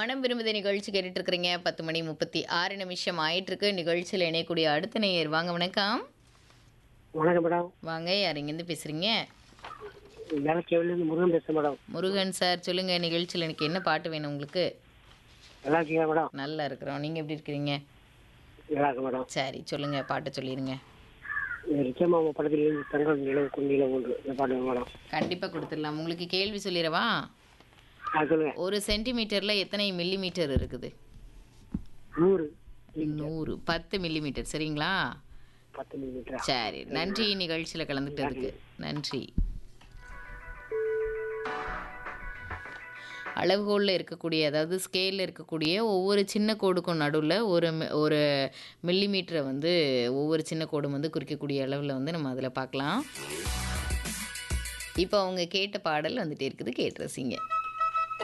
மனம் விரும்புத நிகழ்ச்சி கேட்டுட்டு இருக்கிறீங்க பத்து மணி முப்பத்தி ஆறு நிமிஷம் ஆயிட்டு இருக்கு நிகழ்ச்சியில் இணையக்கூடிய அடுத்த நேயர் வாங்க வணக்கம் வணக்கம் மேடம் வாங்க யார் இங்கேருந்து பேசுறீங்க வேலைக்கேவிலேருந்து முருகன் பேசுகிறேன் மேடம் முருகன் சார் சொல்லுங்க நிகழ்ச்சியில் எனக்கு என்ன பாட்டு வேணும் உங்களுக்கு நல்லா இருக்கீங்க மேடம் நல்லா இருக்கிறோம் நீங்க எப்படி இருக்கிறீங்க நல்லா இருக்கு மேடம் சரி சொல்லுங்க பாட்டு சொல்லிடுங்க நிச்சயமா உங்கள் படத்துலேருந்து தங்கள் நிலவு குண்டில ஒன்று இந்த பாட்டு மேடம் கண்டிப்பா கொடுத்துடலாம் உங்களுக்கு கேள்வி சொல்லிடவா ஆ சொல்லுங்க ஒரு சென்டிமீட்டர்ல எத்தனை மில்லி மீட்டர் இருக்குது நூறு நூறு பத்து மில்லி மீட்டர் சரிங்களா பத்து மில்லிமீட்டரா சரி நன்றி நிகழ்ச்சியில் கலந்துட்டதுக்கு நன்றி அளவுகோலில் இருக்கக்கூடிய அதாவது ஸ்கேலில் இருக்கக்கூடிய ஒவ்வொரு சின்ன கோடுக்கும் நடுவில் ஒரு மி- ஒரு மில்லிமீட்டரை வந்து ஒவ்வொரு சின்ன கோடும் வந்து குறிக்கக்கூடிய அளவில் வந்து நம்ம அதில் பார்க்கலாம் இப்போ அவங்க கேட்ட பாடல் வந்துட்டே இருக்குது கேட்டு ரசிங்க